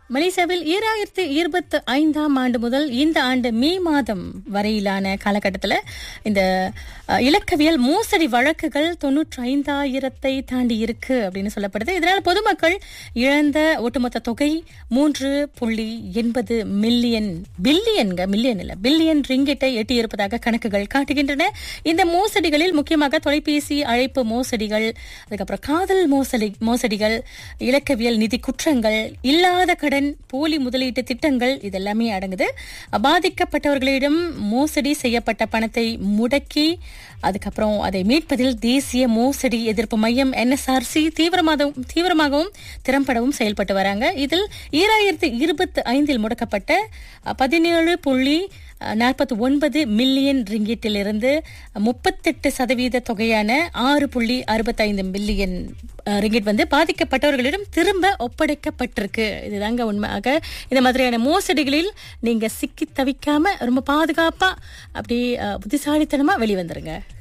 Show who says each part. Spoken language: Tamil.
Speaker 1: மலேசியாவில் ஈராயிரத்து இருபத்தி ஐந்தாம் ஆண்டு முதல் இந்த ஆண்டு மே மாதம் வரையிலான காலகட்டத்தில் இந்த அஹ், இலக்கவியல் மோசடி வழக்குகள் தொன்னூற்றி ஐந்தாயிரத்தை தாண்டி இருக்கு அப்படின்னு சொல்லப்படுது இதனால் பொதுமக்கள் இழந்த ஒட்டுமொத்த தொகை மூன்று புள்ளி எண்பது மில்லியன் பில்லியன்க மில்லியன் இல்ல பில்லியன் ரிங்கிட்டை எட்டியிருப்பதாக கணக்குகள் காட்டுகின்றன இந்த மோசடிகளில் முக்கியமாக தொலைபேசி அழைப்பு மோசடிகள் அதுக்கப்புறம் காதல் மோசடி மோசடிகள் இலக்கவியல் நிதி குற்றங்கள் இல்லாத கடன் போலி முதலீட்டு திட்டங்கள் இதெல்லாமே அடங்குது பாதிக்கப்பட்டவர்களிடம் மோசடி செய்யப்பட்ட பணத்தை முடக்கி அதுக்கப்புறம் அதை மீட்பதில் தேசிய மோசடி எதிர்ப்பு மையம் என்எஸ்ஆர்சி தீவிரமாக தீவிரமாகவும் திறம்படவும் செயல்பட்டு வராங்க இதில் ஈராயிரத்து இருபத்தி ஐந்தில் முடக்கப்பட்ட பதினேழு புள்ளி நாற்பத்தி ஒன்பது மில்லியன் ரிங்கிட்டிலிருந்து முப்பத்தெட்டு சதவீத தொகையான ஆறு புள்ளி அறுபத்தைந்து மில்லியன் அஹ், ரிங்கிட் வந்து பாதிக்கப்பட்டவர்களிடம் திரும்ப ஒப்படைக்கப்பட்டிருக்கு இதுதாங்க உண்மையாக இந்த மாதிரியான மோசடிகளில் நீங்க சிக்கி தவிக்காம ரொம்ப பாதுகாப்பா அப்படி அஹ், புத்திசாலித்தனமா வெளிவந்துருங்க